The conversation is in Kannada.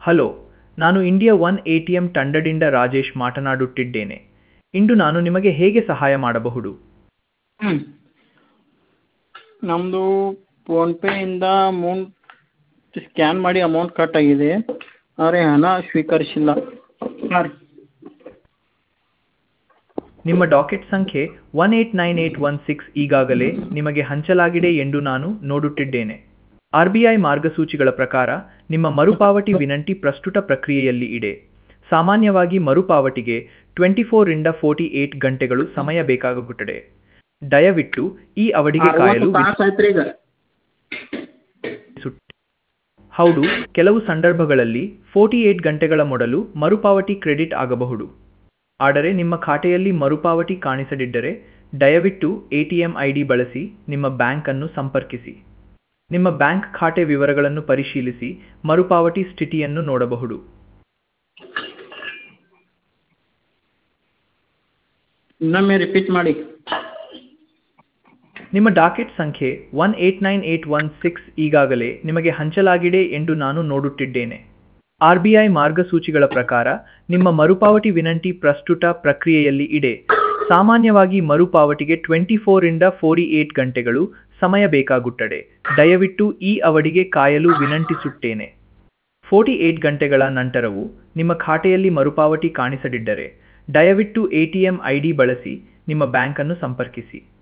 ಹಲೋ ನಾನು India one A T M ತಂಡದಿಂದ ರಾಜೇಶ್ ಮಾತನಾಡುತ್ತಿದ್ದೇನೆ ಇಂದು ನಾನು ನಿಮಗೆ ಹೇಗೆ ಸಹಾಯ ಮಾಡಬಹುದು ಹ್ಞೂ ನಮ್ಮದು ಫೋನ್ಪೇಯಿಂದ ಅಮೌಂಟ್ ಸ್ಕ್ಯಾನ್ ಮಾಡಿ ಅಮೌಂಟ್ ಕಟ್ ಆಗಿದೆ ಆದರೆ ಹಣ ಸ್ವೀಕರಿಸಿಲ್ಲ ಹಾಂ ರೀ ನಿಮ್ಮ ಡಾಕೆಟ್ ಸಂಖ್ಯೆ one eight nine eight one six ಈಗಾಗಲೇ ನಿಮಗೆ ಹಂಚಲಾಗಿದೆ ಎಂದು ನಾನು ನೋಡುತ್ತಿದ್ದೇನೆ ಆರ್ ಬಿ ಐ ಮಾರ್ಗಸೂಚಿಗಳ ಪ್ರಕಾರ ನಿಮ್ಮ ಮರುಪಾವತಿ ವಿನಂತಿ ಪ್ರಸ್ತುತ ಪ್ರಕ್ರಿಯೆಯಲ್ಲಿ ಇದೆ ಸಾಮಾನ್ಯವಾಗಿ ಮರುಪಾವತಿಗೆ ಟ್ವೆಂಟಿ ಫೋರಿಂದ ಫೋರ್ಟಿ ಏಟ್ ಗಂಟೆಗಳು ಸಮಯ ಬೇಕಾಗುತ್ತದೆ ದಯವಿಟ್ಟು ಈ ಅವಧಿಗೆ ಕಾಯಲು ಅರವತ್ತು ತಾಸು ಆಯ್ತು ರೀ ಈಗ ವಿಧಿಸುತ್ತೆ. ಹೌದು ಕೆಲವು ಸಂದರ್ಭಗಳಲ್ಲಿ ಫೋರ್ಟಿ ಏಟ್ ಗಂಟೆಗಳ ಮೊದಲು ಮರುಪಾವತಿ ಕ್ರೆಡಿಟ್ ಆಗಬಹುದು ಆದರೆ ನಿಮ್ಮ ಖಾತೆಯಲ್ಲಿ ಮರುಪಾವತಿ ಕಾಣಿಸದಿದ್ದರೆ ದಯವಿಟ್ಟು ಎಟಿಎಂ ಐಡಿ ಬಳಸಿ ನಿಮ್ಮ ಬ್ಯಾಂಕ್ ಅನ್ನು ಸಂಪರ್ಕಿಸಿ ನಿಮ್ಮ ಬ್ಯಾಂಕ್ ಖಾತೆ ವಿವರಗಳನ್ನು ಪರಿಶೀಲಿಸಿ ಮರುಪಾವತಿ ಸ್ಥಿತಿಯನ್ನು ನೋಡಬಹುದು ಇನ್ನೊಮ್ಮೆ ರಿಪೀಟ್ ಮಾಡಿ ನಿಮ್ಮ ಡಾಕೆಟ್ ಸಂಖ್ಯೆ one eight nine eight one six ಈಗಾಗಲೇ ನಿಮಗೆ ಹಂಚಲಾಗಿದೆ ಎಂದು ನಾನು ನೋಡುತ್ತಿದ್ದೇನೆ ಆರ್ ಬಿ ಐ ಮಾರ್ಗಸೂಚಿಗಳ ಪ್ರಕಾರ ನಿಮ್ಮ ಮರುಪಾವತಿ ವಿನಂತಿ ಪ್ರಸ್ತುತ ಪ್ರಕ್ರಿಯೆಯಲ್ಲಿ ಇದೆ ಸಾಮಾನ್ಯವಾಗಿ ಮರುಪಾವತಿಗೆ ಟ್ವೆಂಟಿ ಫೋರಿಂದ ಫೋರ್ಟಿ ಏಟ್ ಗಂಟೆಗಳು ಸಮಯ ಬೇಕಾಗುತ್ತದೆ ದಯವಿಟ್ಟು ಈ ಅವಧಿಗೆ ಕಾಯಲು ವಿನಂತಿಸುತ್ತೇನೆ ಫೋರ್ಟಿ ಏಟ್ ಗಂಟೆಗಳ ನಂತರವೂ ನಿಮ್ಮ ಖಾತೆಯಲ್ಲಿ ಮರುಪಾವತಿ ಕಾಣಿಸದಿದ್ದರೆ ದಯವಿಟ್ಟು ಎಟಿಎಂ ಐಡಿ ಬಳಸಿ ನಿಮ್ಮ ಬ್ಯಾಂಕನ್ನು ಸಂಪರ್ಕಿಸಿ